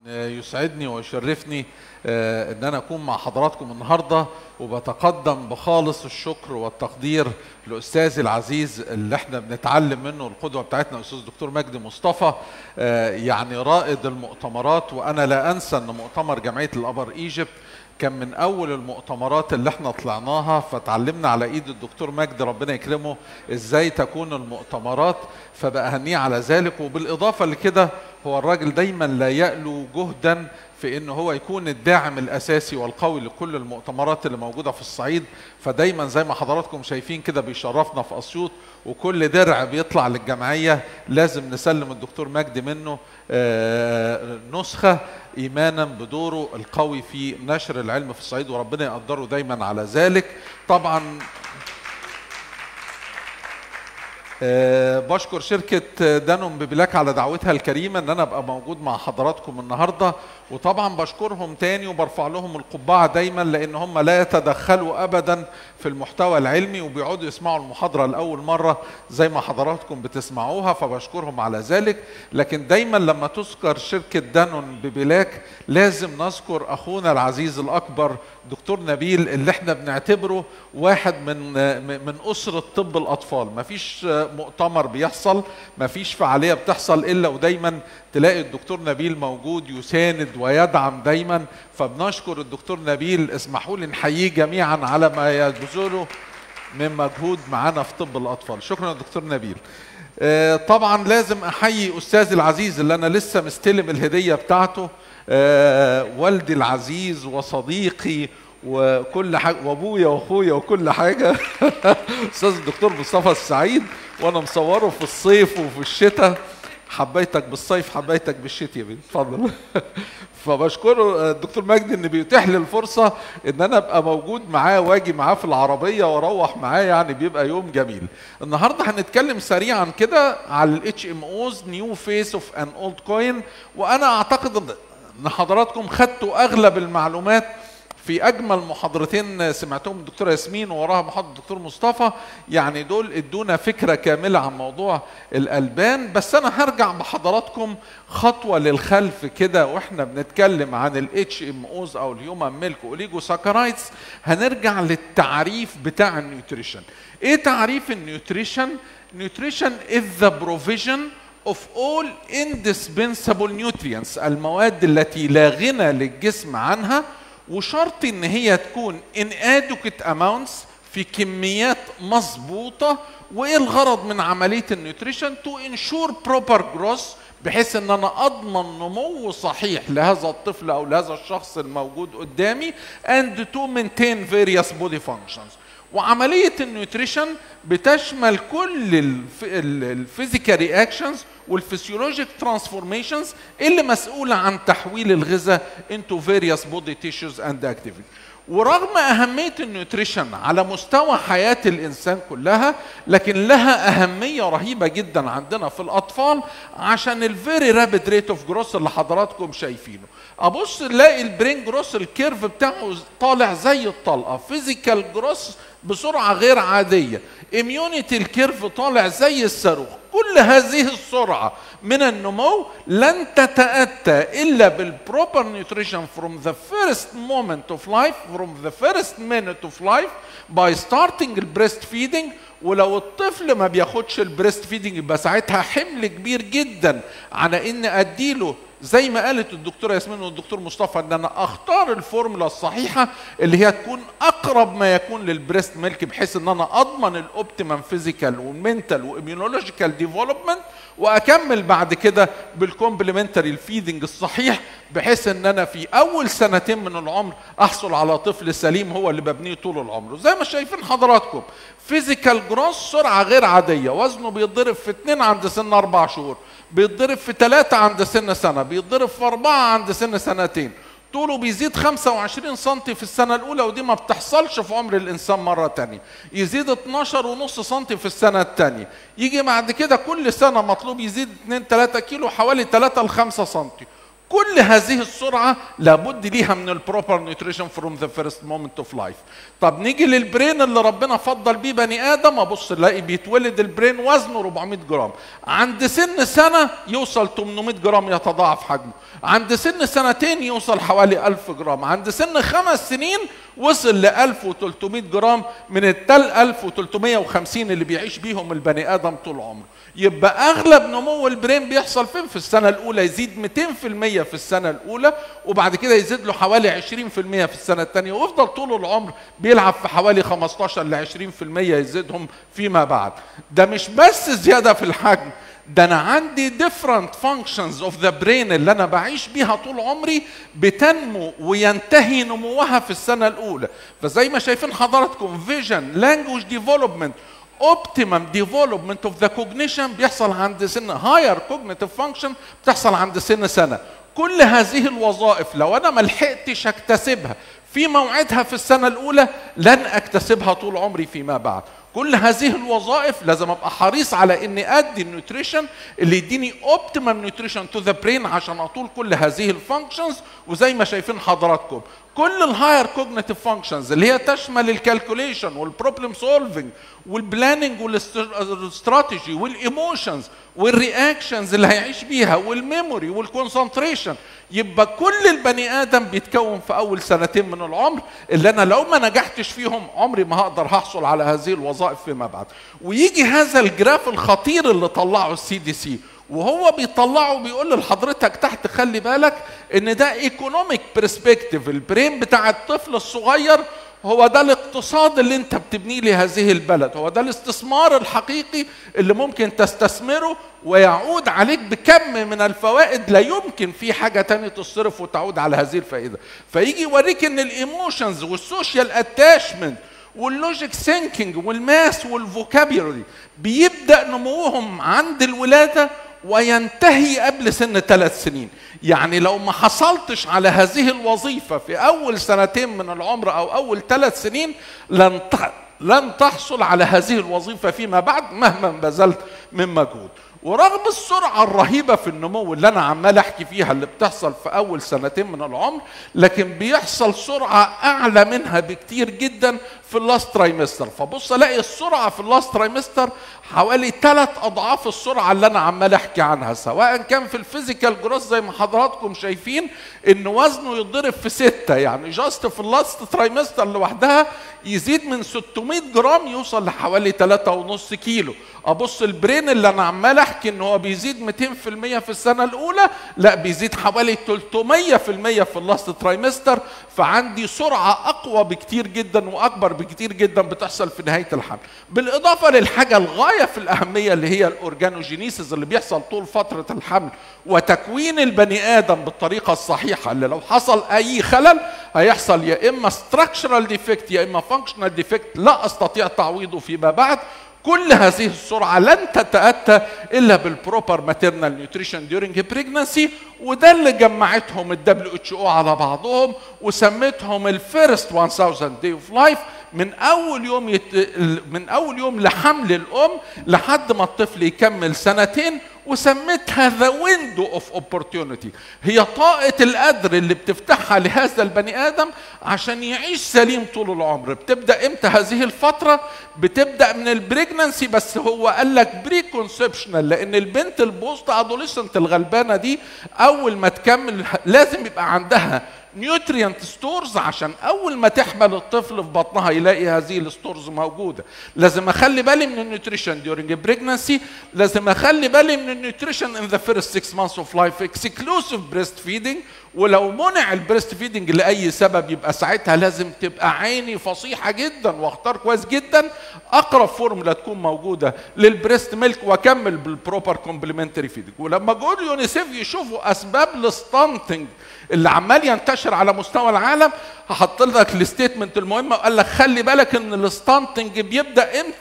يسعدني ويشرفني آه، ان انا اكون مع حضراتكم النهارده وبتقدم بخالص الشكر والتقدير لاستاذي العزيز اللي احنا بنتعلم منه القدوه بتاعتنا استاذ دكتور مجدي مصطفى آه، يعني رائد المؤتمرات وانا لا انسى ان مؤتمر جمعيه الابر ايجيبت كان من اول المؤتمرات اللي احنا طلعناها فتعلمنا على ايد الدكتور مجدي ربنا يكرمه ازاي تكون المؤتمرات فبأهنيه على ذلك وبالاضافه لكده هو الراجل دايما لا يألو جهدا في انه هو يكون الداعم الاساسي والقوي لكل المؤتمرات اللي موجوده في الصعيد فدايما زي ما حضراتكم شايفين كده بيشرفنا في اسيوط وكل درع بيطلع للجمعيه لازم نسلم الدكتور مجدي منه آه، نسخه ايمانا بدوره القوي في نشر العلم في الصعيد وربنا يقدره دايما على ذلك طبعا آه، بشكر شركة دانون ببلاك على دعوتها الكريمة ان انا ابقى موجود مع حضراتكم النهاردة وطبعا بشكرهم تاني وبرفع لهم القبعة دايما لان هم لا يتدخلوا ابدا في المحتوى العلمي وبيقعدوا يسمعوا المحاضرة لأول مرة زي ما حضراتكم بتسمعوها فبشكرهم على ذلك لكن دايما لما تذكر شركة دانون ببلاك لازم نذكر اخونا العزيز الاكبر دكتور نبيل اللي احنا بنعتبره واحد من من اسره طب الاطفال مفيش مؤتمر بيحصل مفيش فعاليه بتحصل الا ودايما تلاقي الدكتور نبيل موجود يساند ويدعم دايما فبنشكر الدكتور نبيل اسمحوا لي نحييه جميعا على ما يبذله من مجهود معانا في طب الاطفال شكرا يا دكتور نبيل آه، طبعا لازم احيي استاذي العزيز اللي انا لسه مستلم الهديه بتاعته آه، والدي العزيز وصديقي وكل حاجه وابويا واخويا وكل حاجه استاذ الدكتور مصطفى السعيد وانا مصوره في الصيف وفي الشتاء حبيتك بالصيف حبيتك بالشتاء يا بنت اتفضل فبشكره الدكتور مجدي ان بيتيح لي الفرصه ان انا ابقى موجود معاه واجي معاه في العربيه واروح معاه يعني بيبقى يوم جميل النهارده هنتكلم سريعا كده على الاتش ام اوز نيو فيس اوف ان اولد كوين وانا اعتقد ان ان حضراتكم خدتوا اغلب المعلومات في اجمل محاضرتين سمعتهم الدكتوره ياسمين ووراها محاضره الدكتور مصطفى يعني دول ادونا فكره كامله عن موضوع الالبان بس انا هرجع بحضراتكم خطوه للخلف كده واحنا بنتكلم عن الاتش ام اوز او الهيومن ميلك اوليجو ساكرايتس هنرجع للتعريف بتاع النيوتريشن ايه تعريف النيوتريشن نيوتريشن is the provision of all indispensable nutrients المواد التي لا غنى للجسم عنها وشرط ان هي تكون in adequate amounts في كميات مظبوطة وايه الغرض من عملية النيوتريشن to ensure proper growth بحيث ان انا اضمن نمو صحيح لهذا الطفل او لهذا الشخص الموجود قدامي and to maintain various body functions وعملية النيوتريشن بتشمل كل الفيزيكال رياكشنز والفسيولوجيك ترانسفورميشنز اللي مسؤولة عن تحويل الغذاء into various body tissues and activity ورغم أهمية النيوتريشن على مستوى حياة الإنسان كلها لكن لها أهمية رهيبة جدا عندنا في الأطفال عشان الفيري رابيد ريت اوف جروس اللي حضراتكم شايفينه أبص نلاقي البرين جروس الكيرف بتاعه طالع زي الطلقة فيزيكال جروس بسرعة غير عادية اميونيتي الكيرف طالع زي الصاروخ كل هذه السرعة من النمو لن تتأتى إلا بالبروبر نيوتريشن from the first moment of life from the first minute of life by starting البريست feeding ولو الطفل ما بياخدش البريست فيدنج يبقى ساعتها حمل كبير جدا على ان اديله زي ما قالت الدكتوره ياسمين والدكتور مصطفى ان انا اختار الفورمولا الصحيحه اللي هي تكون اقرب ما يكون للبريست ميلك بحيث ان انا اضمن الاوبتيمم فيزيكال والمنتال واميونولوجيكال ديفلوبمنت واكمل بعد كده بالكومبلمنتري الفيدنج الصحيح بحيث ان انا في اول سنتين من العمر احصل على طفل سليم هو اللي ببنيه طول العمر زي ما شايفين حضراتكم فيزيكال جروس سرعه غير عاديه وزنه بيتضرب في اتنين عند سن اربع شهور بيتضرب في ثلاثة عند سن سنة بيتضرب في أربعة عند سن سنتين طوله بيزيد 25 سم في السنة الأولى ودي ما بتحصلش في عمر الإنسان مرة تانية يزيد 12 ونص سم في السنة التانية يجي بعد كده كل سنة مطلوب يزيد 2 3 كيلو حوالي 3 ل 5 سم كل هذه السرعة لابد ليها من البروبر نيوتريشن فروم ذا فيرست مومنت اوف لايف. طب نيجي للبرين اللي ربنا فضل بيه بني ادم ابص نلاقي بيتولد البرين وزنه 400 جرام، عند سن سنة يوصل 800 جرام يتضاعف حجمه، عند سن سنتين يوصل حوالي 1000 جرام، عند سن خمس سنين وصل ل 1300 جرام من التل 1350 اللي بيعيش بيهم البني ادم طول عمره. يبقى اغلب نمو البرين بيحصل فين في السنه الاولى يزيد 200% في السنه الاولى وبعد كده يزيد له حوالي 20% في السنه الثانيه ويفضل طول العمر بيلعب في حوالي 15 ل 20% يزيدهم فيما بعد ده مش بس زياده في الحجم ده انا عندي different functions of the brain اللي انا بعيش بيها طول عمري بتنمو وينتهي نموها في السنه الاولى فزي ما شايفين حضراتكم vision language development optimum development of the cognition بيحصل عند سن higher cognitive function بتحصل عند سن سنة كل هذه الوظائف لو انا ما لحقتش اكتسبها في موعدها في السنة الأولى لن أكتسبها طول عمري فيما بعد كل هذه الوظائف لازم ابقى حريص على اني ادي النيوتريشن اللي يديني اوبتيمم نيوتريشن تو ذا برين عشان اطول كل هذه الفانكشنز وزي ما شايفين حضراتكم كل الهاير كوجنيتيف فانكشنز اللي هي تشمل الكالكوليشن والبروبلم سولفنج والبلاننج والاستراتيجي والايموشنز والرياكشنز اللي هيعيش بيها والميموري والكونسنتريشن يبقى كل البني ادم بيتكون في اول سنتين من العمر اللي انا لو ما نجحتش فيهم عمري ما هقدر هحصل على هذه الوظائف فيما بعد ويجي هذا الجراف الخطير اللي طلعه السي دي سي وهو بيطلعه بيقول لحضرتك تحت خلي بالك ان ده ايكونوميك برسبكتيف البرين بتاع الطفل الصغير هو ده الاقتصاد اللي انت بتبنيه لهذه البلد هو ده الاستثمار الحقيقي اللي ممكن تستثمره ويعود عليك بكم من الفوائد لا يمكن في حاجة تانية تصرف وتعود على هذه الفائدة فيجي يوريك ان الايموشنز والسوشيال اتاشمنت واللوجيك ثينكينج والماس والفوكابيولري بيبدا نموهم عند الولاده وينتهي قبل سن ثلاث سنين يعني لو ما حصلتش على هذه الوظيفة في أول سنتين من العمر أو أول ثلاث سنين لن لن تحصل على هذه الوظيفة فيما بعد مهما بذلت من مجهود ورغم السرعة الرهيبة في النمو اللي أنا عمال أحكي فيها اللي بتحصل في أول سنتين من العمر لكن بيحصل سرعة أعلى منها بكتير جدا في اللاست ترايمستر فبص ألاقي السرعة في اللاست ترايمستر حوالي ثلاث أضعاف السرعة اللي أنا عمال أحكي عنها سواء كان في الفيزيكال جروث زي ما حضراتكم شايفين إن وزنه يتضرب في ستة يعني جاست في اللاست ترايمستر لوحدها يزيد من 600 جرام يوصل لحوالي 3.5 كيلو ابص البرين اللي انا عمال احكي ان هو بيزيد 200% في السنه الاولى لا بيزيد حوالي 300% في اللاست ترايمستر فعندي سرعه اقوى بكتير جدا واكبر بكتير جدا بتحصل في نهايه الحمل بالاضافه للحاجه الغايه في الاهميه اللي هي الاورجانوجينيسيس اللي بيحصل طول فتره الحمل وتكوين البني ادم بالطريقه الصحيحه اللي لو حصل اي خلل هيحصل يا اما ستراكشرال ديفكت يا اما فانكشنال ديفكت لا استطيع تعويضه فيما بعد كل هذه السرعة لن تتأتى إلا بالبروبر ماتيرنال نيوتريشن ديورنج بريجنسي وده اللي جمعتهم الدبليو اتش او على بعضهم وسمتهم الفيرست 1000 داي اوف لايف من اول يوم يت... من اول يوم لحمل الام لحد ما الطفل يكمل سنتين وسميتها ذا ويندو اوف اوبورتيونيتي هي طاقة القدر اللي بتفتحها لهذا البني ادم عشان يعيش سليم طول العمر بتبدا امتى هذه الفترة بتبدا من البريجننسي بس هو قال لك بري كونسبشنال لان البنت البوست ادوليسنت الغلبانة دي اول ما تكمل لازم يبقى عندها نيوتريانت ستورز عشان اول ما تحمل الطفل في بطنها يلاقي هذه الستورز موجوده لازم اخلي بالي من النيوتريشن ديورنج بريجنسي لازم اخلي بالي من النيوتريشن ان ذا فيرست 6 مانثs اوف لايف اكسكلوسيف بريست فيدنج ولو منع البريست فيدنج لاي سبب يبقى ساعتها لازم تبقى عيني فصيحه جدا واختار كويس جدا اقرب فورمولا تكون موجوده للبريست ميلك واكمل بالبروبر كومبلمنتري فيدنج ولما جول يونيسيف يشوفوا اسباب الستانتنج اللي عمال ينتشر على مستوى العالم هحط لك الستيتمنت المهمه وقال لك خلي بالك ان الستانتنج بيبدا امتى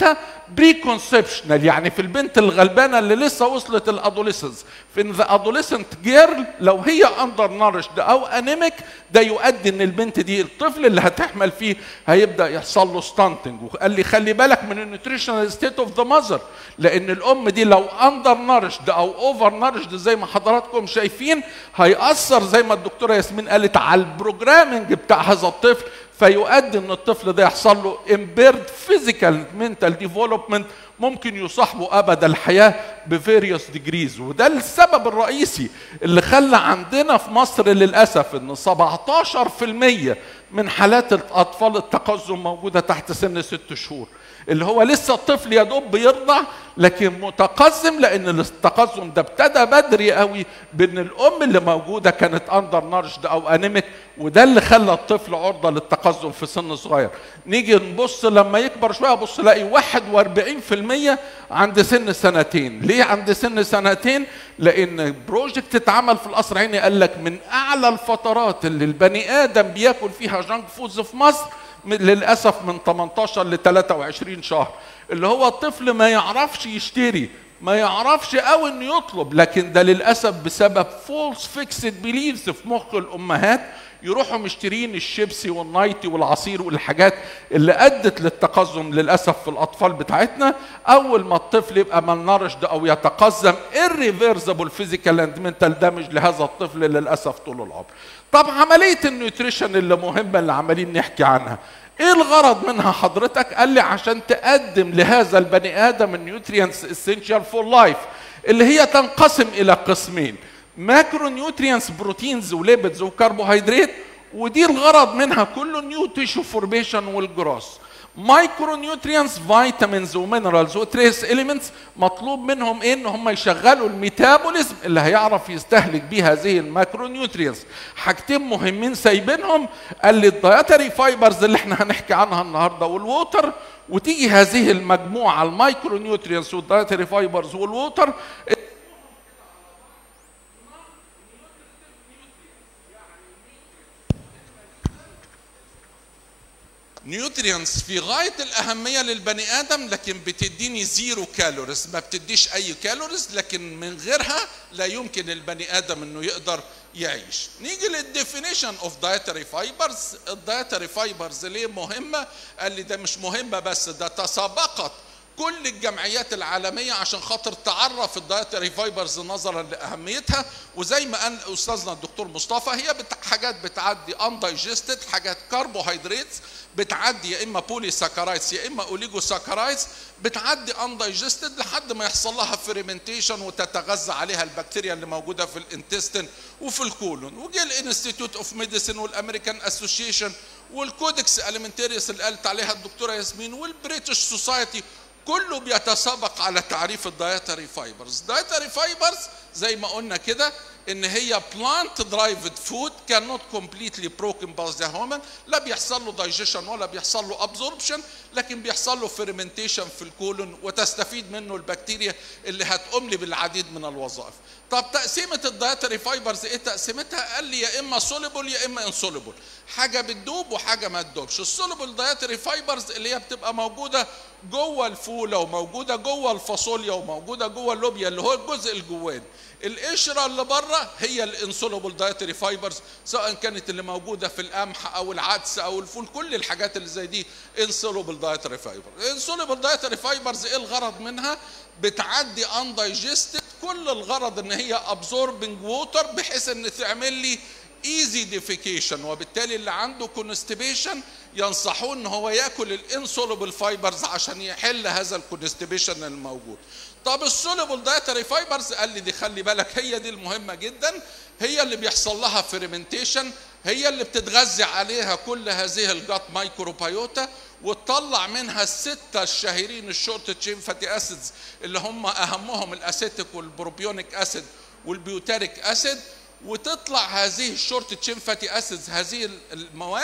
بري كونسبشنال يعني في البنت الغلبانه اللي لسه وصلت الادوليسنس في ذا ادوليسنت جيرل لو هي اندر نارشد او انيميك ده يؤدي ان البنت دي الطفل اللي هتحمل فيه هيبدا يحصل له ستانتنج وقال لي خلي بالك من النيوتريشنال ستيت اوف ذا ماذر لان الام دي لو اندر نارشد او اوفر نارشد زي ما حضراتكم شايفين هيأثر زي ما الدكتوره ياسمين قالت على البروجرامنج بتاع هذا الطفل فيؤدي ان الطفل ده يحصل له امبيرد فيزيكال منتال ديفلوبمنت ممكن يصاحبه ابد الحياه بفيريوس ديجريز وده السبب الرئيسي اللي خلى عندنا في مصر للاسف ان 17% من حالات اطفال التقزم موجوده تحت سن ست شهور اللي هو لسه الطفل يا دوب بيرضع لكن متقزم لان التقزم ده ابتدى بدري قوي بان الام اللي موجوده كانت اندر نارشد او انيميك وده اللي خلى الطفل عرضه للتقزم في سن صغير نيجي نبص لما يكبر شويه ابص الاقي 41% عند سن سنتين ليه عند سن سنتين لان بروجكت اتعمل في القصر العيني قال لك من اعلى الفترات اللي البني ادم بياكل فيها جانك فودز في مصر للاسف من 18 ل 23 شهر اللي هو الطفل ما يعرفش يشتري ما يعرفش قوي انه يطلب لكن ده للاسف بسبب فولس فيكسد بيليفز في مخ الامهات يروحوا مشترين الشيبسي والنايتي والعصير والحاجات اللي ادت للتقزم للاسف في الاطفال بتاعتنا اول ما الطفل يبقى malnourished او يتقزم irreversible physical and mental damage لهذا الطفل للاسف طول العمر طب عمليه النيوتريشن اللي مهمه اللي عمالين نحكي عنها ايه الغرض منها حضرتك قال لي عشان تقدم لهذا البني ادم النيوترينتس اسينشال فور لايف اللي هي تنقسم الى قسمين ماكرو نيوترينتس بروتينز وليبيدز وكربوهيدرات ودي الغرض منها كله نيو تيشو فورميشن والجروس مايكرو نيوترينتس فيتامينز ومينرالز وتريس اليمنتس مطلوب منهم ايه ان هم يشغلوا الميتابوليزم اللي هيعرف يستهلك بيه هذه الماكرو نيوترينتس حاجتين مهمين سايبينهم قال لي الدايتري فايبرز اللي احنا هنحكي عنها النهارده والووتر وتيجي هذه المجموعه المايكرو نيوترينتس والدايتري فايبرز والووتر نيوترينتس في غاية الأهمية للبني آدم لكن بتديني زيرو كالوريز ما بتديش أي كالوريز لكن من غيرها لا يمكن البني آدم إنه يقدر يعيش نيجي للديفينيشن اوف دايتري فايبرز الدايتري فايبرز ليه مهمة قال لي ده مش مهمة بس ده تسابقت كل الجمعيات العالمية عشان خاطر تعرف الدايتري فايبرز نظرا لأهميتها وزي ما قال أستاذنا الدكتور مصطفى هي بت... حاجات بتعدي اندايجستد حاجات كربوهيدرات بتعدي يا اما بولي ساكرايتس يا اما اوليجو ساكرايتس بتعدي اندايجستد لحد ما يحصل لها فيرمنتيشن وتتغذى عليها البكتيريا اللي موجوده في الانتستين وفي الكولون وجه الانستيتيوت اوف ميديسن والامريكان اسوشيشن والكودكس اليمنتيريوس اللي قالت عليها الدكتوره ياسمين والبريتش سوسايتي كله بيتسابق على تعريف الدايتري فايبرز دايتري فايبرز زي ما قلنا كده ان هي بلانت درايفد فود كان نوت كومبليتلي بروكن باي ذا هومن لا بيحصل له دايجيشن ولا بيحصل له ابزوربشن لكن بيحصل له فيرمنتيشن في الكولون وتستفيد منه البكتيريا اللي هتقوم لي بالعديد من الوظائف طب تقسيمه الدايتري فايبرز ايه تقسيمتها قال لي يا اما سوليبل يا اما انسوليبل حاجه بتدوب وحاجه ما تدوبش السوليبل دايتري فايبرز اللي هي بتبقى موجوده جوه الفوله وموجوده جوه الفاصوليا وموجوده جوه اللوبيا اللي هو الجزء الجواني القشره اللي بره هي الانسولوبل دايتري فايبرز سواء كانت اللي موجوده في القمح او العدس او الفول كل الحاجات اللي زي دي انسولوبل دايتري فايبر انسولوبل دايتري فايبرز ايه الغرض منها بتعدي اندايجستد كل الغرض ان هي ابزوربنج ووتر بحيث ان تعمل لي ايزي ديفيكيشن وبالتالي اللي عنده كونستيبيشن ينصحوه ان هو ياكل الانسولوبل فايبرز عشان يحل هذا الكونستيبيشن الموجود طب السوليبل دايتري فايبرز قال لي دي خلي بالك هي دي المهمه جدا هي اللي بيحصل لها فيرمنتيشن هي اللي بتتغذى عليها كل هذه الجات مايكروبيوتا وتطلع منها الستة الشهيرين الشورت تشين فاتي اسيدز اللي هم اهمهم الاسيتيك والبروبيونيك اسيد والبيوتاريك اسيد وتطلع هذه الشورت تشين فاتي اسيدز هذه المواد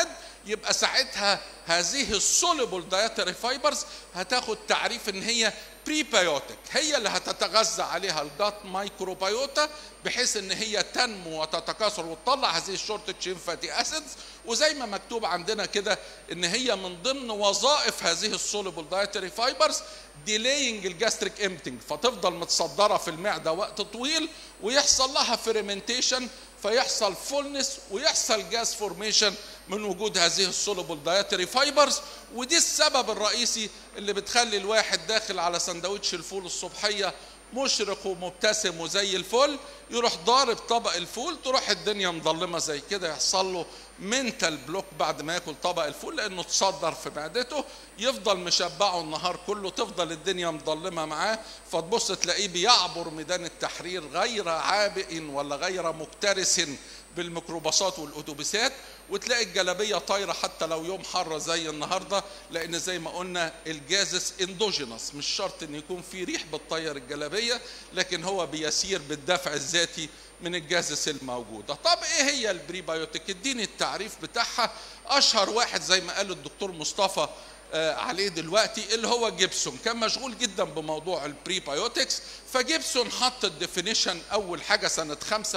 يبقى ساعتها هذه السوليبل دايتري فايبرز هتاخد تعريف ان هي بريبايوتيك هي اللي هتتغذى عليها الجات مايكروبيوتا بحيث ان هي تنمو وتتكاثر وتطلع هذه الشورت تشين فاتي اسيدز وزي ما مكتوب عندنا كده ان هي من ضمن وظائف هذه السوليبل دايتري فايبرز ديلينج الجاستريك امتنج فتفضل متصدره في المعده وقت طويل ويحصل لها فيرمنتيشن فيحصل فولنس ويحصل جاز فورميشن من وجود هذه السولوبل دايتري فايبرز ودي السبب الرئيسي اللي بتخلي الواحد داخل على سندوتش الفول الصبحيه مشرق ومبتسم وزي الفل يروح ضارب طبق الفول تروح الدنيا مظلمه زي كده يحصل له منتال بلوك بعد ما ياكل طبق الفول لانه تصدر في معدته يفضل مشبعه النهار كله تفضل الدنيا مظلمه معاه فتبص تلاقيه بيعبر ميدان التحرير غير عابئ ولا غير مكترث بالميكروباصات والاتوبيسات وتلاقي الجلابيه طايره حتى لو يوم حر زي النهارده لان زي ما قلنا الجازس اندوجينس مش شرط ان يكون في ريح بتطير الجلابيه لكن هو بيسير بالدفع الذاتي من الجازس الموجوده طب ايه هي البريبايوتيك اديني التعريف بتاعها اشهر واحد زي ما قال الدكتور مصطفى عليه دلوقتي اللي هو جيبسون كان مشغول جدا بموضوع البريبايوتكس فجيبسون حط الديفينيشن اول حاجه سنه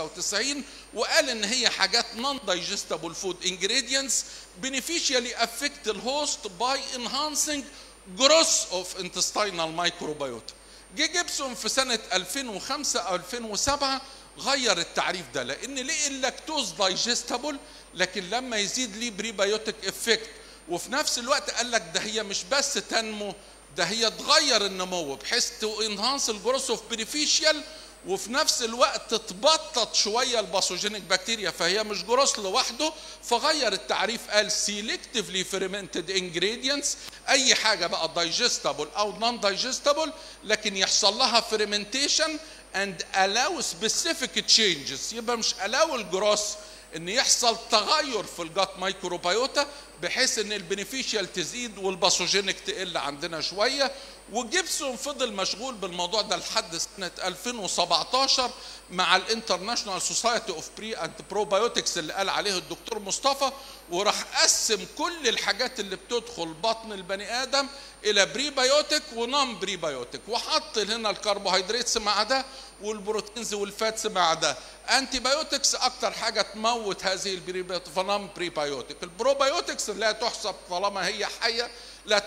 95 وقال ان هي حاجات نون دايجستبل فود انجريدينتس beneficially affect the host by enhancing growth of intestinal microbiota جه جيبسون في سنه 2005 او 2007 غير التعريف ده لان لقي اللاكتوز دايجستبل لكن لما يزيد ليه بريبايوتيك افكت وفي نفس الوقت قال لك ده هي مش بس تنمو ده هي تغير النمو بحيث تو انهانس الجروث اوف بينيفيشال وفي نفس الوقت تتبطط شويه الباثوجينيك بكتيريا فهي مش جروث لوحده فغير التعريف قال سيلكتيفلي فيرمنتد انجريدينتس اي حاجه بقى دايجستبل او نون دايجستبل لكن يحصل لها فيرمنتيشن and allow specific changes يبقى مش allow الجروث ان يحصل تغير في الجات مايكروبيوتا بحيث ان البنفيشال تزيد والباثوجينيك تقل عندنا شويه وجيبسون فضل مشغول بالموضوع ده لحد سنه 2017 مع الانترناشونال سوسايتي اوف بري اند بروبايوتكس اللي قال عليه الدكتور مصطفى وراح قسم كل الحاجات اللي بتدخل بطن البني ادم الى بريبايوتيك ونون بريبايوتيك وحط هنا الكربوهيدراتس مع ده والبروتينز والفاتس مع ده انتي بايوتكس اكتر حاجه تموت هذه البريبايوتيك فنون بريبايوتيك البروبايوتكس لا تحسب طالما هي حيه لا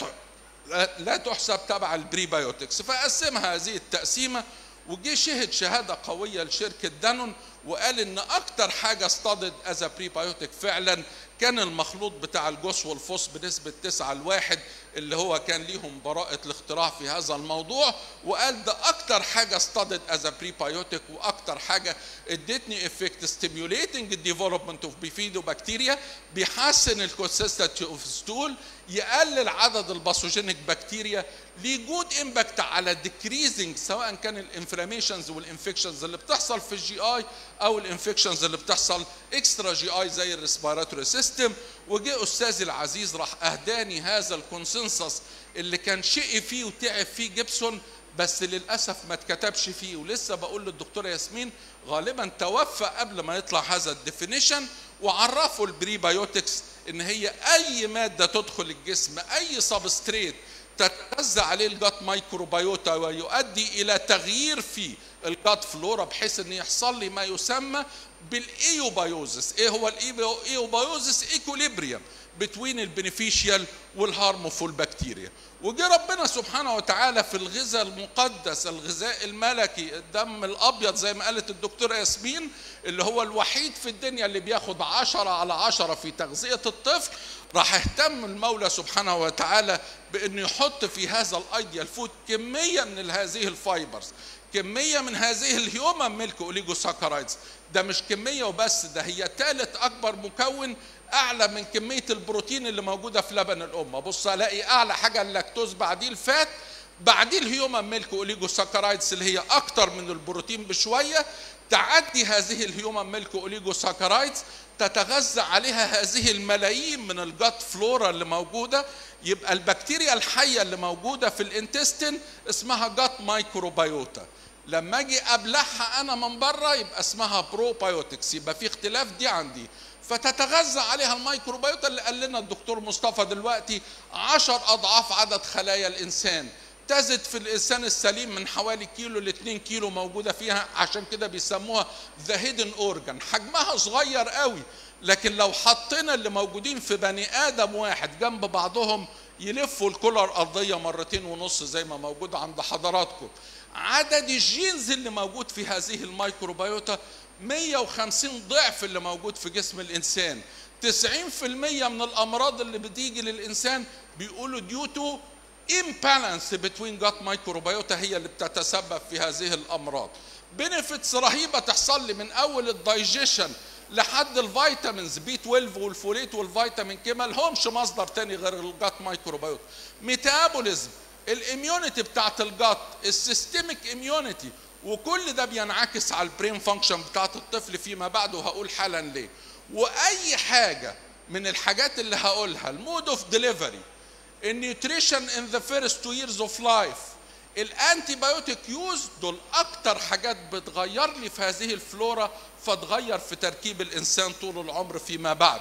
لا تحسب تبع البريبايوتكس فقسمها هذه التقسيمه وجي شهد شهاده قويه لشركه دانون وقال ان اكتر حاجه اصطادت از بريبايوتيك فعلا كان المخلوط بتاع الجوس والفوس بنسبه 9 لواحد اللي هو كان ليهم براءة الاختراع في هذا الموضوع وقال ده أكتر حاجة اصطادت از بريبايوتيك وأكتر حاجة ادتني افكت ستيميوليتنج الديفلوبمنت اوف بيفيدوبكتيريا بيحسن الكونسيستنت اوف ستول يقلل عدد الباثوجينيك بكتيريا ليه جود امباكت على ديكريزنج سواء كان الانفلاميشنز والانفكشنز اللي بتحصل في الجي اي او الانفكشنز اللي بتحصل اكسترا جي اي زي الريسبيراتوري سيستم وجه استاذي العزيز راح اهداني هذا الكونسنسس اللي كان شقي فيه وتعب فيه جيبسون بس للاسف ما اتكتبش فيه ولسه بقول للدكتوره ياسمين غالبا توفى قبل ما يطلع هذا الديفينيشن وعرفوا البريبايوتكس ان هي اي ماده تدخل الجسم اي سبستريت تتغذى عليه الجات مايكروبيوتا ويؤدي الى تغيير في الجات فلورا بحيث ان يحصل لي ما يسمى بالايوبايوزس ايه هو الايوبايوزس ايكوليبريم بتوين البنفيشيال والهارمفول بكتيريا وجه ربنا سبحانه وتعالى في الغذاء المقدس الغذاء الملكي الدم الابيض زي ما قالت الدكتوره ياسمين اللي هو الوحيد في الدنيا اللي بياخد عشرة على عشرة في تغذية الطفل راح اهتم المولى سبحانه وتعالى بانه يحط في هذا الايديال فود كمية من هذه الفايبرز كمية من هذه الهيومن ميلك اوليجوساكرايدز ده مش كمية وبس ده هي ثالث أكبر مكون أعلى من كمية البروتين اللي موجودة في لبن الأم بص ألاقي أعلى حاجة اللاكتوز بعديه الفات بعديه الهيومن ميلك اوليجوساكرايدز اللي هي أكتر من البروتين بشوية تعدي هذه الهيومن ميلك اوليجوساكرايدز تتغذى عليها هذه الملايين من الجات فلورا اللي موجوده يبقى البكتيريا الحيه اللي موجوده في الانتستين اسمها جات مايكروبيوتا لما اجي ابلعها انا من بره يبقى اسمها بروبايوتكس يبقى في اختلاف دي عندي فتتغذى عليها الميكروبيوتا اللي قال لنا الدكتور مصطفى دلوقتي عشر أضعاف عدد خلايا الإنسان تزد في الإنسان السليم من حوالي كيلو ل 2 كيلو موجودة فيها عشان كده بيسموها ذا هيدن أورجان حجمها صغير قوي لكن لو حطينا اللي موجودين في بني آدم واحد جنب بعضهم يلفوا الكرة الأرضية مرتين ونص زي ما موجود عند حضراتكم عدد الجينز اللي موجود في هذه الميكروبيوتا 150 ضعف اللي موجود في جسم الإنسان 90% من الأمراض اللي بتيجي للإنسان بيقولوا ديو تو imbalance between gut microbiota هي اللي بتتسبب في هذه الأمراض بنفتس رهيبة تحصل لي من أول الدايجيشن لحد الفيتامينز بي 12 والفوليت والفيتامين كي ما لهمش مصدر تاني غير الجات مايكروبيوت ميتابوليزم الاميونيتي بتاعت الجات السيستميك اميونيتي وكل ده بينعكس على البرين فانكشن بتاعت الطفل فيما بعد وهقول حالا ليه واي حاجه من الحاجات اللي هقولها المود اوف ديليفري النيوتريشن ان ذا فيرست تو ييرز اوف لايف الانتي بايوتيك يوز دول اكتر حاجات بتغير لي في هذه الفلورا فتغير في تركيب الانسان طول العمر فيما بعد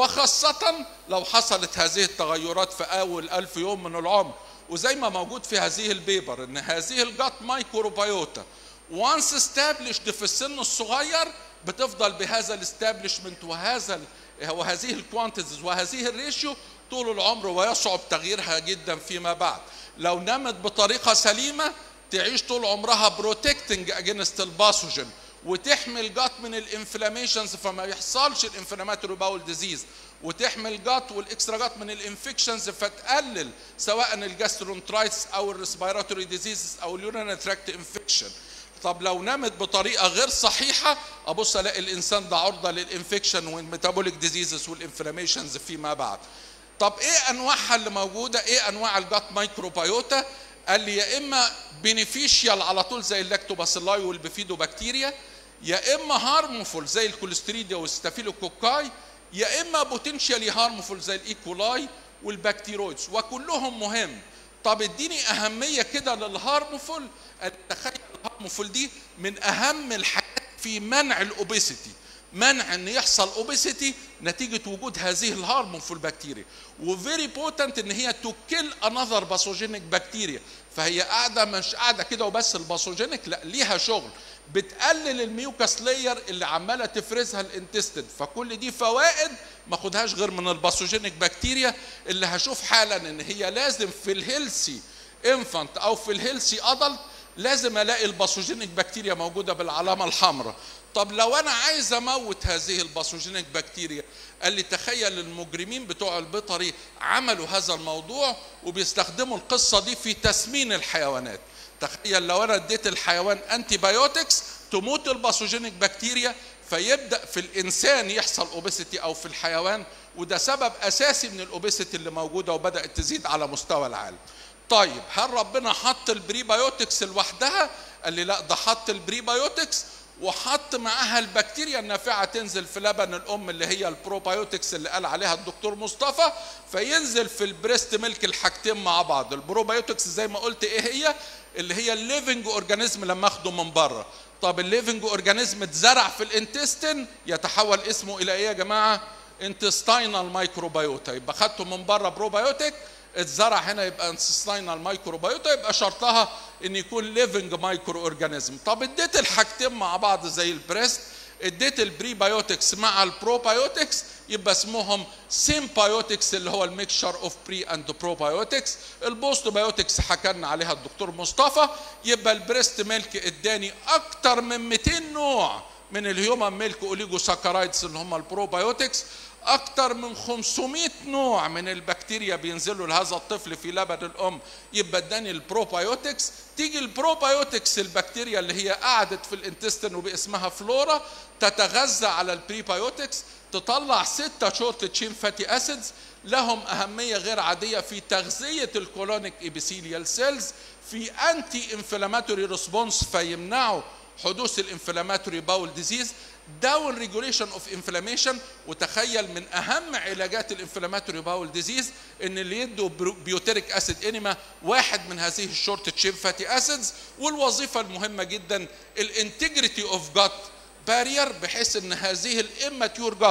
وخاصة لو حصلت هذه التغيرات في اول ألف يوم من العمر وزي ما موجود في هذه البيبر ان هذه الجات مايكروبيوتا وانس استابلشد في السن الصغير بتفضل بهذا الاستابلشمنت وهذا وهذه الكوانتيتيز وهذه الريشيو طول العمر ويصعب تغييرها جدا فيما بعد لو نمت بطريقه سليمه تعيش طول عمرها بروتكتنج اجينست الباثوجين وتحمي الجات من الانفلاميشنز فما يحصلش الانفلاماتوري باول ديزيز وتحمي الجات والاكسترا جات من الانفكشنز فتقلل سواء الجاسترونترايتس او الريسبيراتوري ديزيز او اليورينال تراكت انفكشن طب لو نمت بطريقه غير صحيحه ابص الاقي الانسان ده عرضه للانفكشن والميتابوليك ديزيزز والانفلاميشنز فيما بعد طب ايه انواعها اللي موجوده ايه انواع الجات مايكروبيوتا قال لي يا اما بينيفيشيال على طول زي اللاكتوباسيلاي والبيفيدوبكتيريا يا اما هارمفول زي الكوليستريديا والستافيلوكوكاي يا اما بوتنشالي هارمفول زي الايكولاي والبكتيرويدز وكلهم مهم طب اديني اهميه كده للهارمفول تخيل الهارمفول دي من اهم الحاجات في منع الاوبيسيتي منع ان يحصل اوبيسيتي نتيجه وجود هذه الهارمونفول بكتيريا وفيري بوتنت ان هي تو كيل انذر باثوجينيك بكتيريا فهي قاعده مش قاعده كده وبس الباثوجينيك لا ليها شغل بتقلل الميوكاس لاير اللي عماله تفرزها الانتستين فكل دي فوائد ما خدهاش غير من الباثوجينيك بكتيريا اللي هشوف حالا ان هي لازم في الهيلسي انفانت او في الهيلسي ادلت لازم الاقي الباثوجينيك بكتيريا موجوده بالعلامه الحمراء طب لو انا عايز اموت هذه الباثوجينيك بكتيريا قال لي تخيل المجرمين بتوع البيطري عملوا هذا الموضوع وبيستخدموا القصه دي في تسمين الحيوانات تخيل لو انا اديت الحيوان انتي بايوتكس تموت الباثوجينيك بكتيريا فيبدا في الانسان يحصل اوبيسيتي او في الحيوان وده سبب اساسي من الاوبيسيتي اللي موجوده وبدات تزيد على مستوى العالم طيب هل ربنا حط البريبايوتكس لوحدها قال لي لا ده حط البريبايوتكس وحط معاها البكتيريا النافعه تنزل في لبن الام اللي هي البروبايوتكس اللي قال عليها الدكتور مصطفى فينزل في البريست ميلك الحاجتين مع بعض البروبايوتكس زي ما قلت ايه هي اللي هي الليفنج اورجانيزم لما اخده من بره طب الليفنج اورجانيزم اتزرع في الانتستين يتحول اسمه الى ايه يا جماعه انتستينال مايكروبيوتا يبقى خدته من بره بروبايوتيك اتزرع هنا يبقى انتستينال مايكروبيوتا يبقى شرطها ان يكون ليفنج مايكرو اورجانيزم طب اديت الحاجتين مع بعض زي البريست اديت البريبايوتكس مع البروبايوتكس يبقى اسمهم سيمبايوتكس اللي هو الميكشر اوف بري اند بروبايوتكس البوست بايوتكس حكى عليها الدكتور مصطفى يبقى البريست ميلك اداني اكتر من 200 نوع من الهيومن ميلك اوليجو ساكرايدز اللي هم البروبايوتكس اكتر من 500 نوع من البكتيريا بينزلوا لهذا الطفل في لبن الام يبقى اداني البروبايوتكس تيجي البروبايوتكس البكتيريا اللي هي قعدت في الانتستين وباسمها فلورا تتغذى على البريبايوتكس تطلع ستة شورت تشين فاتي اسيدز لهم اهميه غير عاديه في تغذيه الكولونيك ابيثيليال سيلز في انتي انفلاماتوري ريسبونس فيمنعوا حدوث الانفلاماتوري باول ديزيز داون ريجوليشن اوف انفلاميشن وتخيل من اهم علاجات الانفلاماتوري باول ديزيز ان اللي يدوا بيوتيريك اسيد انيما واحد من هذه الشورت تشين فاتي اسيدز والوظيفه المهمه جدا الانتجريتي اوف جات بارير بحيث ان هذه الاماتيور جات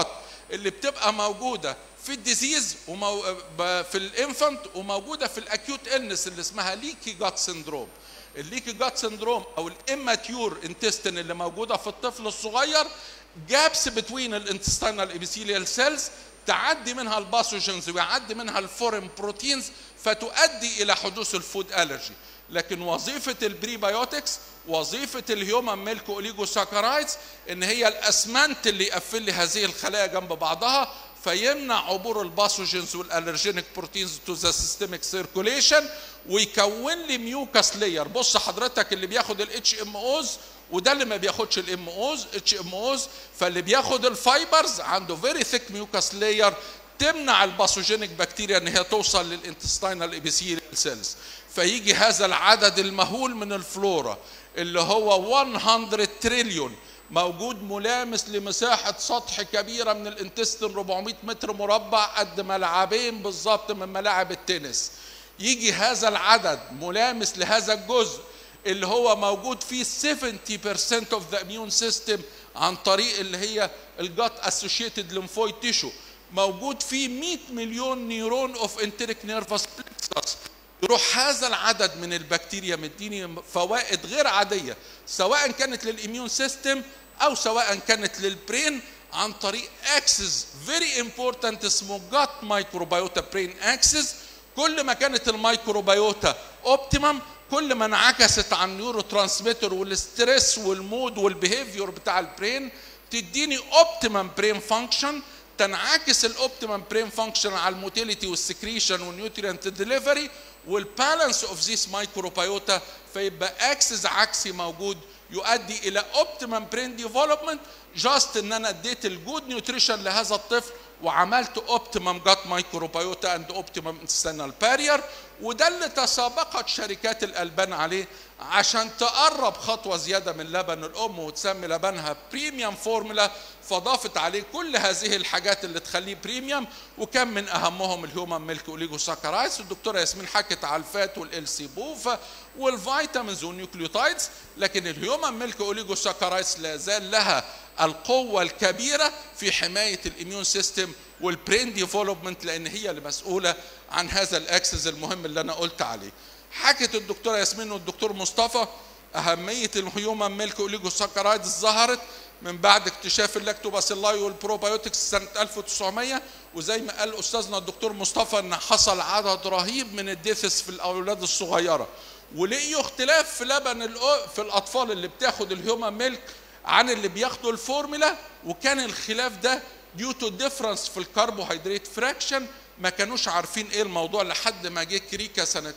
اللي بتبقى موجوده في الديزيز ومو... ب- في الانفانت وموجوده في الاكيوت النس اللي اسمها ليكي جات سندروم الليكي جات سندروم او الاماتيور انتستين اللي موجوده في الطفل الصغير جابس بتوين الانتستينال ابيثيليال سيلز تعدي منها الباثوجينز ويعدي منها الفورين بروتينز فتؤدي الى حدوث الفود الرجي لكن وظيفه البريبايوتكس وظيفه الهيومن ميلك اوليجوساكرايدز ان هي الاسمنت اللي يقفل لي هذه الخلايا جنب بعضها فيمنع عبور الباثوجينز والالرجينيك بروتينز تو ذا سيستميك سيركوليشن ويكون لي ميوكاس لاير بص حضرتك اللي بياخد الاتش ام اوز وده اللي ما بياخدش الام اوز اتش ام اوز فاللي بياخد الفايبرز عنده فيري ثيك ميوكاس لاير تمنع الباثوجينيك بكتيريا ان هي توصل للانتستينال ابيثيليال سيلز فيجي هذا العدد المهول من الفلورا اللي هو 100 تريليون موجود ملامس لمساحة سطح كبيرة من الانتستين 400 متر مربع قد ملعبين بالظبط من ملاعب التنس يجي هذا العدد ملامس لهذا الجزء اللي هو موجود فيه 70% of the immune system عن طريق اللي هي الجات اسوشيتد lymphoid تيشو موجود فيه 100 مليون نيرون اوف انتريك نيرفس بلكسس يروح هذا العدد من البكتيريا مديني فوائد غير عاديه سواء كانت للاميون سيستم او سواء كانت للبرين عن طريق اكسس فيري امبورتنت اسمه جات مايكروبيوتا برين اكسس كل ما كانت الميكروبيوتا اوبتيمم كل ما انعكست على النيورو ترانسميتر والستريس والمود والبيهيفيور بتاع البرين تديني اوبتيمم برين فانكشن تنعكس الاوبتيمم برين فانكشن على الموتيليتي والسكريشن والنيوترينت ديليفري والبالانس اوف ذيس مايكروبيوتا فيبقى اكسس عكسي موجود يؤدي الى اوبتيمم برين ديفلوبمنت جاست ان انا اديت الجود نيوتريشن لهذا الطفل وعملت اوبتيمم جات مايكروبيوتا اند اوبتيمم انتستينال بارير وده اللي تسابقت شركات الالبان عليه عشان تقرب خطوه زياده من لبن الام وتسمي لبنها بريميوم فورمولا فضافت عليه كل هذه الحاجات اللي تخليه بريميوم وكان من اهمهم الهيومن ميلك اوليجو ساكرايدز الدكتوره ياسمين حكت على الفات والال سي بوفا والفيتامينز والنيوكليوتايدز لكن الهيومن ميلك اوليجو ساكرايدز لا زال لها القوه الكبيره في حمايه الاميون سيستم والبرين ديفلوبمنت لان هي اللي مسؤوله عن هذا الاكسس المهم اللي انا قلت عليه حكت الدكتوره ياسمين والدكتور مصطفى اهميه الهيومن ميلك اوليجو ساكرايدز ظهرت من بعد اكتشاف اللاكتوباسيلاي والبروبايوتكس سنه 1900 وزي ما قال استاذنا الدكتور مصطفى ان حصل عدد رهيب من الديثس في الاولاد الصغيره ولقيوا اختلاف في لبن الأ- في الاطفال اللي بتاخد الهيومن ميلك عن اللي بياخدوا الفورمولا وكان الخلاف ده ديو تو ديفرنس في الكربوهيدرات فراكشن ما كانوش عارفين ايه الموضوع لحد ما جه كريكا سنه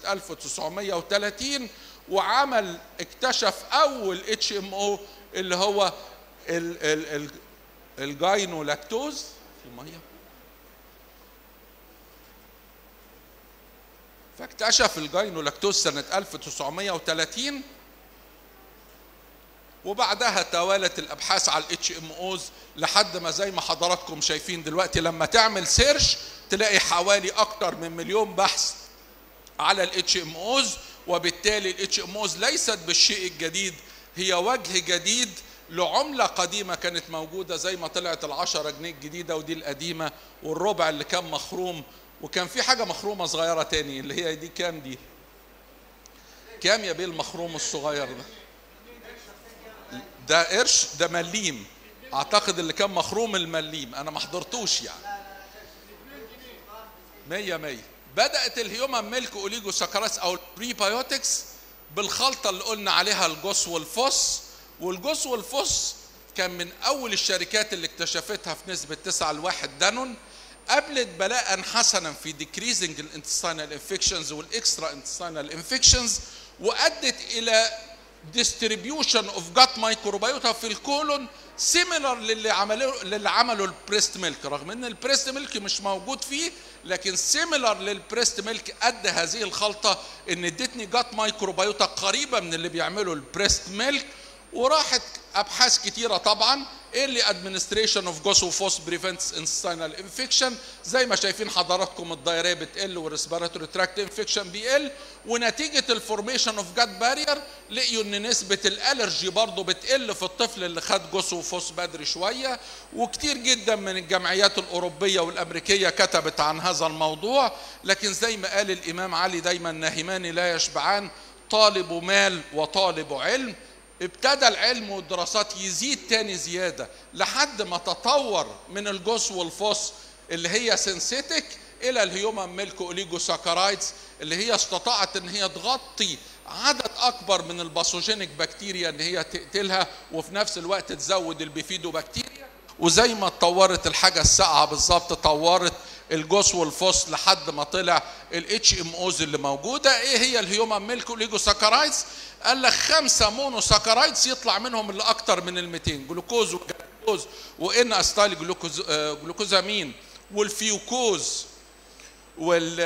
1930 وعمل اكتشف اول اتش ام او اللي هو ال ال ال الجاينولاكتوز في ميه فاكتشف الجاينولاكتوز سنة 1930 وبعدها توالت الابحاث على الاتش ام اوز لحد ما زي ما حضراتكم شايفين دلوقتي لما تعمل سيرش تلاقي حوالي اكتر من مليون بحث على الاتش ام اوز وبالتالي الاتش ام اوز ليست بالشيء الجديد هي وجه جديد لعملة قديمة كانت موجودة زي ما طلعت العشرة جنيه الجديدة ودي القديمة والربع اللي كان مخروم وكان في حاجة مخرومة صغيرة تاني اللي هي دي كام دي كام يا بيه المخروم الصغير ده ده قرش ده مليم اعتقد اللي كان مخروم المليم انا ما حضرتوش يعني مية مية بدأت الهيومن ميلك اوليجو سكراس او البريبايوتكس بالخلطة اللي قلنا عليها الجوس والفوس والجوس والفوس كان من اول الشركات اللي اكتشفتها في نسبة 9 لواحد دانون قابلت بلاء حسنا في decreasing الانتستينال انفكشنز والاكسترا انتستينال انفكشنز وادت الى distribution of gut microbiota في الكولون سيميلر للي عملوا للي عملوا البريست ميلك رغم ان البريست ميلك مش موجود فيه لكن سيميلر للبريست ميلك ادى هذه الخلطه ان ادتني جات مايكروبيوتا قريبه من اللي بيعملوا البريست ميلك وراحت ابحاث كتيره طبعا early administration of gosophoss prevents intestinal infection زي ما شايفين حضراتكم الدايريه بتقل والريسبيراتوري تراكت انفكشن بيقل ونتيجه الفورميشن اوف جات بارير لقيوا ان نسبه الالرجي برضه بتقل في الطفل اللي خد جوسوفوس بدري شويه وكتير جدا من الجمعيات الاوروبيه والامريكيه كتبت عن هذا الموضوع لكن زي ما قال الامام علي دايما ناهمان لا يشبعان طالب مال وطالب علم ابتدى العلم والدراسات يزيد تاني زيادة لحد ما تطور من الجوس والفوس اللي هي سينسيتك الى الهيومن ميلك اوليجوساكرايدز اللي هي استطاعت ان هي تغطي عدد اكبر من الباثوجينيك بكتيريا ان هي تقتلها وفي نفس الوقت تزود البيفيدو بكتيريا وزي ما اتطورت الحاجه الساقعه بالظبط طورت الجوس والفوس لحد ما طلع الاتش ام اوز اللي موجوده ايه هي الهيومن ميلك اوليجوساكرايدز قال لك خمسه مونو ساكرايدز يطلع منهم اللي اكتر من ال 200 جلوكوز وجلوكوز وان استايل جلوكوز جلوكوزامين والفيوكوز وال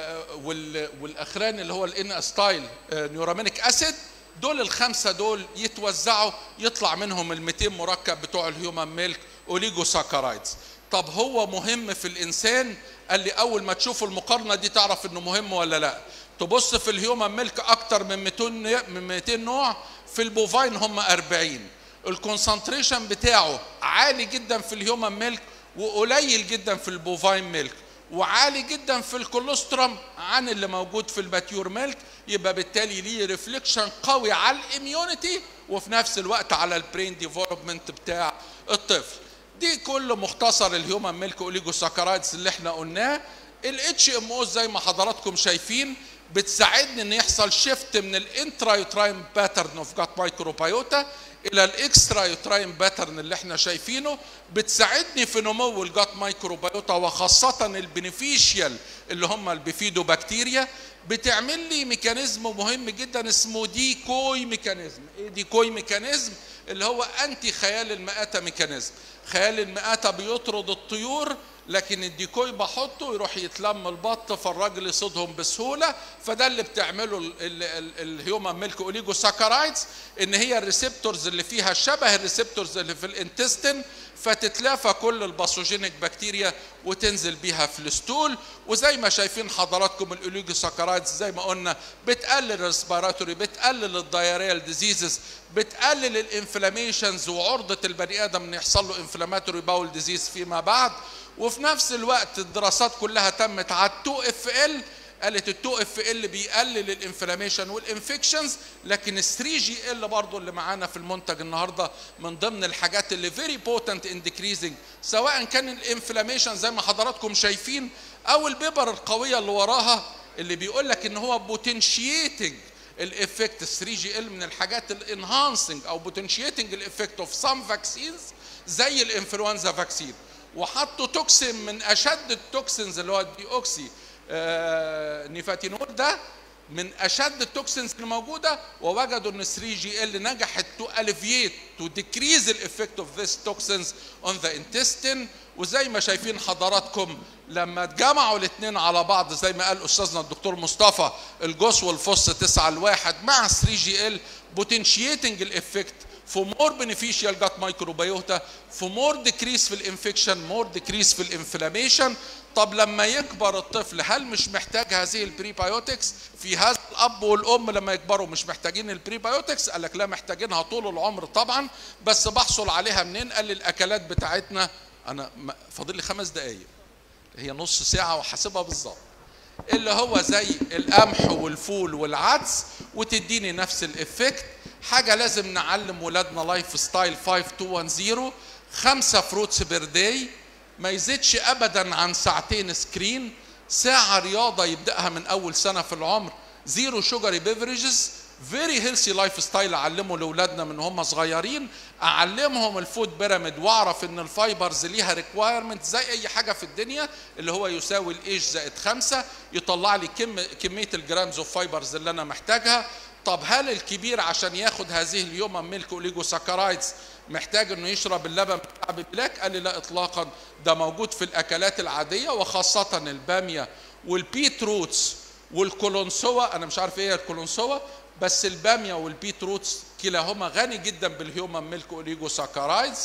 وال والاخران اللي هو الان استايل نيورامينيك اسيد دول الخمسه دول يتوزعوا يطلع منهم ال 200 مركب بتوع الهيومن ميلك اوليجوساكرايدز طب هو مهم في الانسان قال لي اول ما تشوف المقارنه دي تعرف انه مهم ولا لا تبص في الهيومن ميلك اكتر من 200 من 200 نوع في البوفاين هم 40 الكونسنتريشن بتاعه عالي جدا في الهيومن ميلك وقليل جدا في البوفاين ميلك وعالي جدا في الكولوسترم عن اللي موجود في الماتيور ميلك يبقى بالتالي ليه ريفليكشن قوي على الاميونيتي وفي نفس الوقت على البرين ديفلوبمنت بتاع الطفل دي كل مختصر الهيومن ميلك اوليجوساكرايدز اللي احنا قلناه الاتش ام او زي ما حضراتكم شايفين بتساعدني ان يحصل شيفت من الانترا يوتراين باترن اوف جات مايكروبيوتا الى الاكسترا يوتراين باترن اللي احنا شايفينه بتساعدني في نمو الجات مايكروبيوتا وخاصه البنفيشيال اللي هم البيفيدو بكتيريا بتعمل لي ميكانيزم مهم جدا اسمه ديكوي ميكانيزم ايه ديكوي ميكانيزم اللي هو انتي خيال المآتة ميكانيزم خيال المآتة بيطرد الطيور لكن الديكوي بحطه يروح يتلم البط فالراجل يصيدهم بسهوله فده اللي بتعمله الهيومن ميلك اوليجو ساكرايدز ان هي الريسبتورز اللي فيها شبه الريسبتورز اللي في الانتستين فتتلافى كل الباثوجينيك بكتيريا وتنزل بيها في الستول وزي ما شايفين حضراتكم الاوليجو ساكرايدز زي ما قلنا بتقلل الريسبيراتوري بتقلل الدايريال ديزيزز بتقلل الانفلاميشنز وعرضه البني ادم ان يحصل له انفلاماتوري باول ديزيز فيما بعد وفي نفس الوقت الدراسات كلها تمت على 2 اف ال قالت ال 2 اف ال بيقلل الانفلاميشن والانفكشنز لكن ال 3 جي ال برضه اللي معانا في المنتج النهارده من ضمن الحاجات اللي فيري بوتنت ان ديكريزنج سواء كان الانفلاميشن زي ما حضراتكم شايفين او البيبر القويه اللي وراها اللي بيقول لك ان هو بوتنشيتنج الافكت 3 جي ال من الحاجات الانهانسنج او بوتنشيتنج الافكت اوف سام فاكسينز زي الانفلونزا فاكسين وحطوا توكسين من اشد التوكسينز اللي هو الديوكسي آه نيفاتينول ده من اشد التوكسينز اللي موجوده ووجدوا ان 3 جي ال نجحت تو اليفيت تو ديكريز الافكت اوف ذيس توكسينز اون ذا انتستين وزي ما شايفين حضراتكم لما اتجمعوا الاثنين على بعض زي ما قال استاذنا الدكتور مصطفى الجوس والفص 9 لواحد مع 3 جي ال بوتنشيتنج الافكت for more beneficial gut microbiota for more decrease في الانفكشن more decrease في الانفلاميشن طب لما يكبر الطفل هل مش محتاج هذه البريبايوتكس في هذا الاب والام لما يكبروا مش محتاجين البريبايوتكس قال لك لا محتاجينها طول العمر طبعا بس بحصل عليها منين قال لي الاكلات بتاعتنا انا فاضل لي خمس دقائق هي نص ساعه وحاسبها بالظبط اللي هو زي القمح والفول والعدس وتديني نفس الافكت حاجه لازم نعلم ولادنا لايف ستايل 5210 خمسه فروتس بير داي ما يزيدش ابدا عن ساعتين سكرين ساعه رياضه يبداها من اول سنه في العمر زيرو شوجري بيفرجز فيري هيلثي لايف ستايل اعلمه لاولادنا من هم صغيرين اعلمهم الفود بيراميد واعرف ان الفايبرز ليها ريكوايرمنت زي اي حاجه في الدنيا اللي هو يساوي الايش زائد خمسة يطلع لي كم كميه الجرامز اوف فايبرز اللي انا محتاجها طب هل الكبير عشان ياخد هذه اليوم ميلك اوليجو ساكرايدز محتاج انه يشرب اللبن بتاع بلاك قال لي لا اطلاقا ده موجود في الاكلات العاديه وخاصه الباميه والبيت روتس والكولونسوا انا مش عارف ايه الكولونسوا بس الباميه والبيت روتس كلاهما غني جدا بالهيومن ميلك اوليجو ساكرايدز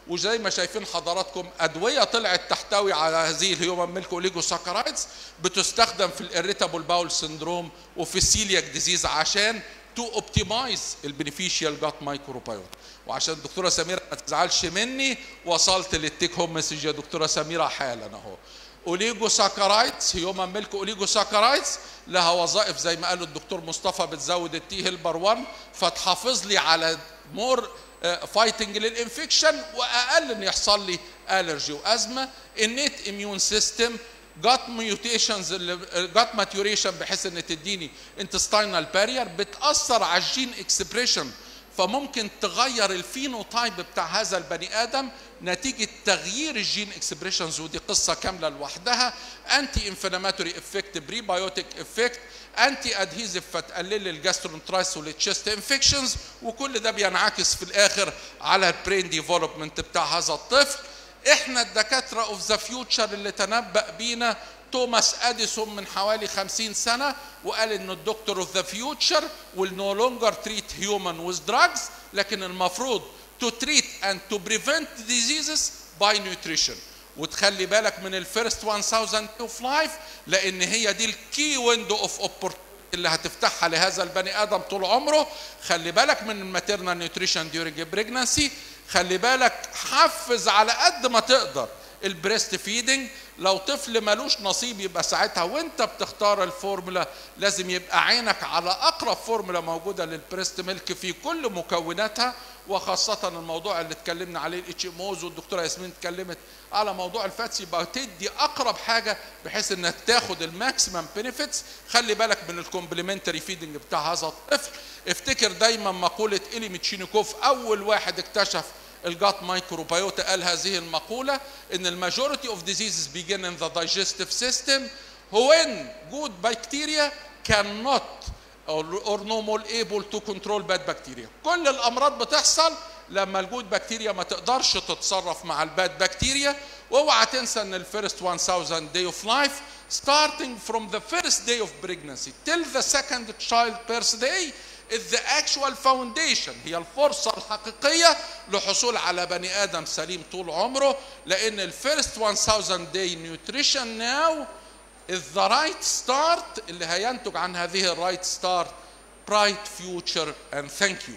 وزي ما شايفين حضراتكم ادويه طلعت تحتوي على هذه الهيومن ميلك اوليجوساكرايدز بتستخدم في الاريتابل باول سندروم وفي السيلياك ديزيز عشان تو اوبتمايز البنفيشال جات مايكروبايوت وعشان الدكتوره سميره ما تزعلش مني وصلت للتيك هوم مسج يا دكتوره سميره حالا اهو اوليجوساكرايدز هيومن ميلك اوليجوساكرايدز لها وظائف زي ما قال الدكتور مصطفى بتزود التي هيلبر 1 فتحافظ لي على مور فايتنج للانفكشن واقل ان يحصل لي الرجي وازمه النيت اميون سيستم جات ميوتيشنز جات ماتيوريشن بحيث ان تديني انتستينال بارير بتاثر على الجين اكسبريشن فممكن تغير الفينوتايب بتاع هذا البني ادم نتيجه تغيير الجين اكسبريشنز ودي قصه كامله لوحدها انتي انفلاماتوري افكت بري بايوتيك افكت انتي ادهيزيف فتقلل الجاسترونترايس والتشست انفكشنز وكل ده بينعكس في الاخر على البرين ديفلوبمنت بتاع هذا الطفل احنا الدكاتره اوف ذا فيوتشر اللي تنبأ بينا توماس اديسون من حوالي 50 سنه وقال ان الدكتور اوف ذا فيوتشر will no longer treat human with drugs لكن المفروض to treat and to prevent diseases by nutrition وتخلي بالك من الفيرست 1000 اوف لايف لان هي دي الكي ويندو اوف اوبورتيونيتي اللي هتفتحها لهذا البني ادم طول عمره خلي بالك من الماتيرنال نيوتريشن ديورنج بريجنانسي خلي بالك حفز على قد ما تقدر البريست فيدنج لو طفل ملوش نصيب يبقى ساعتها وانت بتختار الفورمولا لازم يبقى عينك على اقرب فورمولا موجوده للبريست ميلك في كل مكوناتها وخاصة الموضوع اللي اتكلمنا عليه الاتش موز والدكتورة ياسمين اتكلمت على موضوع الفاتس يبقى تدي اقرب حاجة بحيث انك تاخد الماكسيمم بنفيتس خلي بالك من الكومبلمنتري فيدنج بتاع هذا الطفل افتكر دايما مقولة إلي ميتشينيكوف اول واحد اكتشف الجات مايكروبيوتا قال هذه المقولة ان الماجوريتي اوف diseases begin in the digestive system when good bacteria cannot or, or no more able to control bad bacteria كل الامراض بتحصل لما الجود بكتيريا ما تقدرش تتصرف مع الباد بكتيريا واوعى تنسى ان الفيرست 1000 day of life starting from the first day of pregnancy till the second child birthday is the actual foundation هي الفرصة الحقيقية لحصول على بني آدم سليم طول عمره لأن الفيرست 1000 day nutrition now is the right start اللي هينتج عن هذه الرايت ستارت bright future and thank you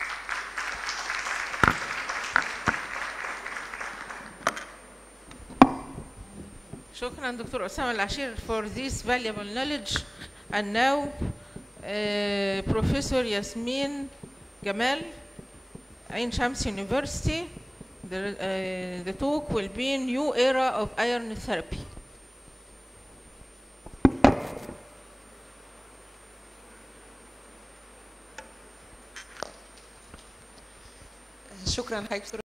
شكرا دكتور أسامة العشير for this valuable knowledge and now uh, Professor Yasmin Gamal Ain Shams University the, uh, the talk will be new era of iron therapy شكرا حضرتك